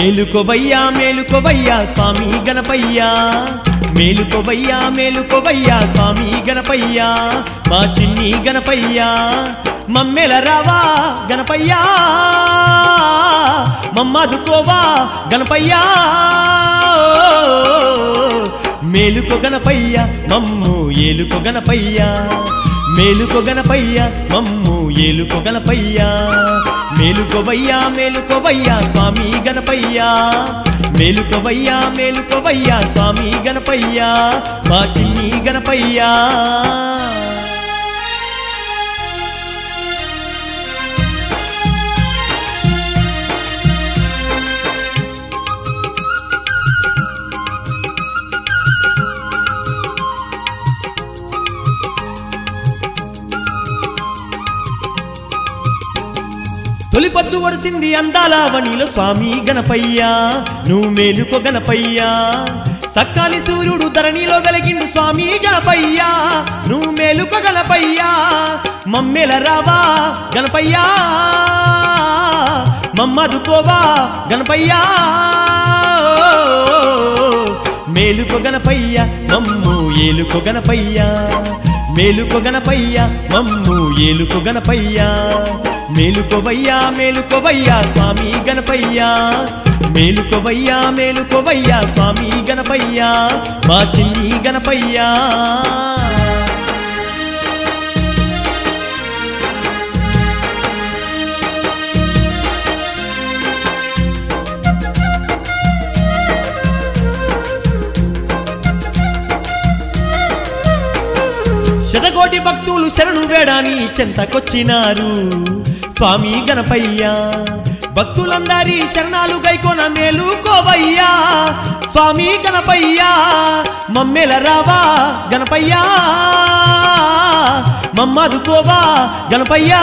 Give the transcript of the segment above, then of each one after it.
మేలుకోవయ్యా మేలుకోవయ్యా స్వామి గణపయ్యా మేలుకోవయ్యా మేలుకోవయ్యా స్వామి గణపయ్యా మా చిన్ని గణపయ్యా మమ్మెల రావా గణపయ్యా మమ్మదుకోవా గణపయ్యా మేలుకో గణపయ్య మమ్ము ఏలుకో గణపయ్య మేలుకో గణపయ్య మమ్ము ఏలుకో గణపయ్య మేలుకోవయ్యా మేలుకోవయ్యా స్వామి గణపయ్యా మేలుకోవయ్యా మేలుకోవయ్యా స్వామి గణపయ్యా మా చిన్ని గణపయ్యా తొలిపద్దు వడిసింది అందాల వనిలో స్వామి గణపయ్యా నువ్వు మేలుకో గణపయ్యా సక్కాలి సూర్యుడు ధరణిలో వెలిగిండు స్వామి గణపయ్యా నువ్వు మేలుకో గణపయ్యా మమ్మెల రావా గణపయ్యా మమ్మదుకోవా గణపయ్యా మేలుకో గణపయ్య మమ్ము ఏలుకో గణపయ్య మేలుకో గణపయ్య మమ్ము ఏలుకో గణపయ్య మేలుకోవయ్యా మేలుకోవయ్యా స్వామి గణపయ్యా మేలుకోవయ్యా మేలుకోవయ్యా స్వామి గణపయ్యా మా చిన్ని గణపయ్యా శతకోటి భక్తులు శరణు వేడాని చెంతకొచ్చినారు స్వామి గణపయ్యా భక్తులందరి శరణాలు గైకొన మేలుకోవయ్యా స్వామి గణపయ్యా మమ్మెల రావా గణపయ్యా మమ్మదుకోవా గణపయ్యా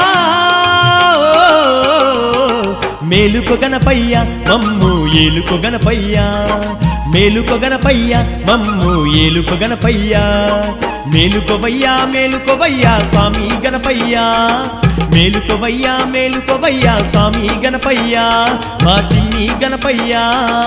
మేలుకో గణపయ్య మమ్ము ఏలుకో గణపయ్య మేలుకో గణపయ్య మమ్ము ఏలుకో గణపయ్య మేలుకోవయ్యా మేలుకోవయ్యా స్వామి గణపయ్యా మేలుకోవయ్యా మేలుకోవయ్యా స్వామి గణపయ్యా మా చిన్ని గణపయ్యా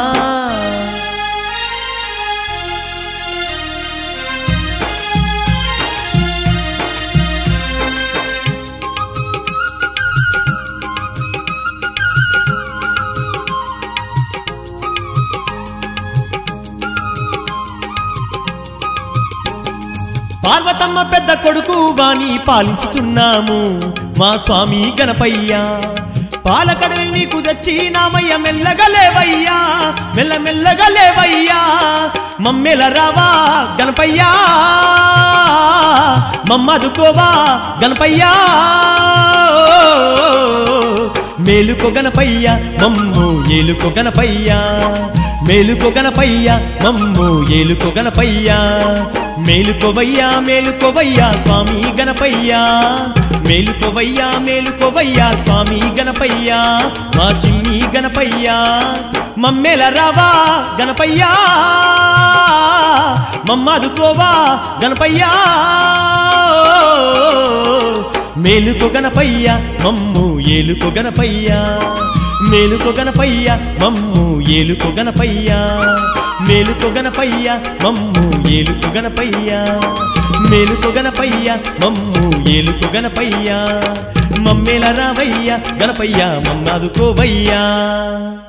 పార్వతమ్మ పెద్ద కొడుకు వాణి పాలించుచున్నాము మా స్వామి గణపయ్యా పాలకడని నీకు తెచ్చి నామయ్య మెల్లగా లేవయ్యా మెల్ల మెల్లగా లేవయ్యా మమ్మెల రావా గణపయ్యా మమ్మదుకోవా గణపయ్యా మేలుకో గణపయ్య మమ్ము ఏలుకో గణపయ్య మేలుకో గణపయ్య మమ్ము ఏలుకో గణపయ్య మేలుకోవయ్యా మేలుకోవయ్యా స్వామి గణపయ్యా మేలుకోవయ్యా మేలుకోవయ్యా స్వామి గణపయ్యా మా చిన్ని గణపయ్యా మమ్మెల రావా గణపయ్యా మమ్మదుకోవా గణపయ్యా మేలుకో గణపయ్య మమ్ము ఏలుకో గణపయ్య మేలుకో గణపయ్య మమ్ము ఏలుకో గణపయ్య మేలుకో గణపయ్య మమ్ము ఏలుకో గణపయ్య మేలుకో గణపయ్య మమ్ము ఏలుకో గణపయ్య మమ్మేల రావయ్య గణపయ్య మమ్మాదుకోవయ్యా